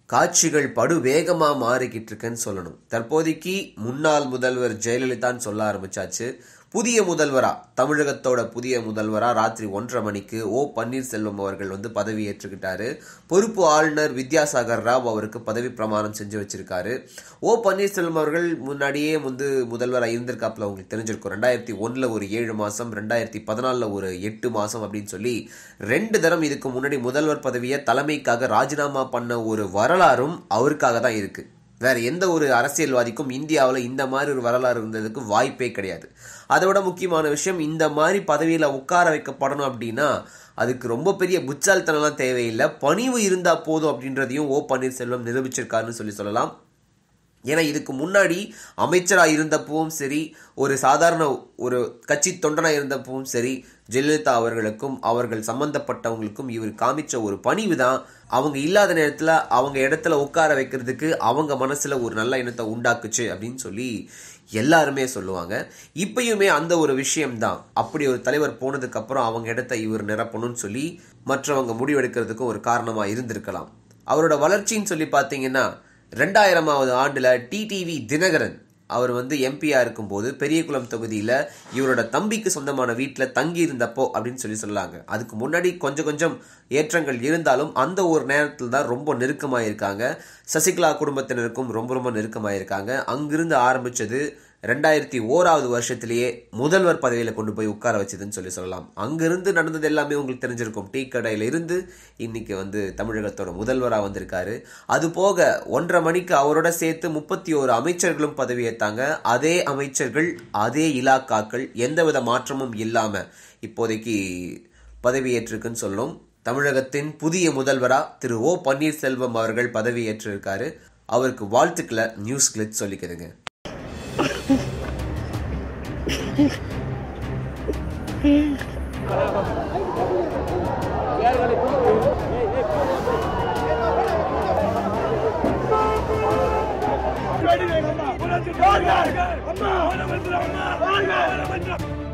காட்சிகள் படு வேகமா மாறிக்கிட்டு இருக்குன்னு சொல்லணும் தற்போதைக்கு முன்னாள் முதல்வர் ஜெயலலிதான்னு சொல்ல ஆரம்பிச்சாச்சு புதிய முதல்வரா தமிழகத்தோட புதிய முதல்வரா ராத்திரி ஒன்றரை மணிக்கு ஓ பன்னீர்செல்வம் அவர்கள் வந்து பதவி ஏற்றுக்கிட்டாரு பொறுப்பு ஆளுநர் வித்யாசாகர் ராவ் அவருக்கு பதவி பிரமாணம் செஞ்சு வச்சிருக்காரு ஓ பன்னீர்செல்வம் அவர்கள் முன்னாடியே வந்து முதல்வராக இருந்திருக்காப்புல உங்களுக்கு தெரிஞ்சிருக்கும் ரெண்டாயிரத்தி ஒன்றில் ஒரு ஏழு மாதம் ரெண்டாயிரத்தி பதினாலில் ஒரு எட்டு மாதம் அப்படின்னு சொல்லி ரெண்டு தரம் இதுக்கு முன்னாடி முதல்வர் பதவியை தலைமைக்காக ராஜினாமா பண்ண ஒரு வரலாறும் அவருக்காக தான் இருக்கு வேற எந்த ஒரு அரசியல்வாதிக்கும் இந்தியாவில் இந்த மாதிரி ஒரு வரலாறு இருந்ததுக்கு வாய்ப்பே கிடையாது அதை விட முக்கியமான விஷயம் இந்த மாதிரி பதவியில் உட்கார வைக்கப்படணும் அப்படின்னா அதுக்கு ரொம்ப பெரிய புச்சால்தனம்லாம் தேவையில்லை பணிவு இருந்தா போதும் அப்படின்றதையும் ஓ பன்னீர்செல்வம் நிரூபிச்சிருக்காருன்னு சொல்லி சொல்லலாம் ஏன்னா இதுக்கு முன்னாடி அமைச்சராக இருந்தப்பவும் சரி ஒரு சாதாரண ஒரு கட்சி தொண்டனாக இருந்தப்பவும் சரி ஜெயலலிதா அவர்களுக்கும் அவர்கள் சம்பந்தப்பட்டவங்களுக்கும் இவர் காமிச்ச ஒரு பணிவு தான் அவங்க இல்லாத நேரத்தில் அவங்க இடத்துல உட்கார வைக்கிறதுக்கு அவங்க மனசுல ஒரு நல்ல எண்ணத்தை உண்டாக்குச்சு அப்படின்னு சொல்லி எல்லாருமே சொல்லுவாங்க இப்பயுமே அந்த ஒரு விஷயம்தான் அப்படி ஒரு தலைவர் போனதுக்கு அப்புறம் அவங்க இடத்த இவர் நிரப்பணும்னு சொல்லி மற்றவங்க முடிவெடுக்கிறதுக்கும் ஒரு காரணமா இருந்திருக்கலாம் அவரோட வளர்ச்சின்னு சொல்லி பார்த்தீங்கன்னா ரெண்டாயிரமாவது ஆண்டுல டிடிவி தினகரன் அவர் வந்து எம்பியா இருக்கும்போது பெரியகுளம் தொகுதியில இவரோட தம்பிக்கு சொந்தமான வீட்டில் தங்கி இருந்தப்போ அப்படின்னு சொல்லி சொல்லாங்க அதுக்கு முன்னாடி கொஞ்சம் கொஞ்சம் ஏற்றங்கள் இருந்தாலும் அந்த ஒரு நேரத்தில் தான் ரொம்ப நெருக்கமாக இருக்காங்க சசிகலா குடும்பத்தினருக்கும் ரொம்ப ரொம்ப நெருக்கமாக இருக்காங்க அங்கிருந்து ஆரம்பிச்சது ரெண்டாயிரத்தி ஓராவது வருஷத்திலேயே முதல்வர் பதவியில் கொண்டு போய் உட்கார வச்சதுன்னு சொல்லி சொல்லலாம் அங்கிருந்து நடந்தது எல்லாமே உங்களுக்கு தெரிஞ்சிருக்கும் டீ கடையில இருந்து இன்னைக்கு வந்து தமிழகத்தோட முதல்வராக வந்திருக்காரு அது போக ஒன்றரை மணிக்கு அவரோட சேர்த்து முப்பத்தி ஓரு அமைச்சர்களும் பதவியேற்றாங்க அதே அமைச்சர்கள் அதே இலாக்காக்கள் எந்தவித மாற்றமும் இல்லாம இப்போதைக்கு பதவியேற்றிருக்குன்னு சொல்லணும் தமிழகத்தின் புதிய முதல்வரா திரு ஓ பன்னீர்செல்வம் அவர்கள் பதவியேற்றிருக்காரு அவருக்கு வாழ்த்துக்களை நியூஸ் கிளிட் சொல்லிக்குதுங்க அம்மா அம்மா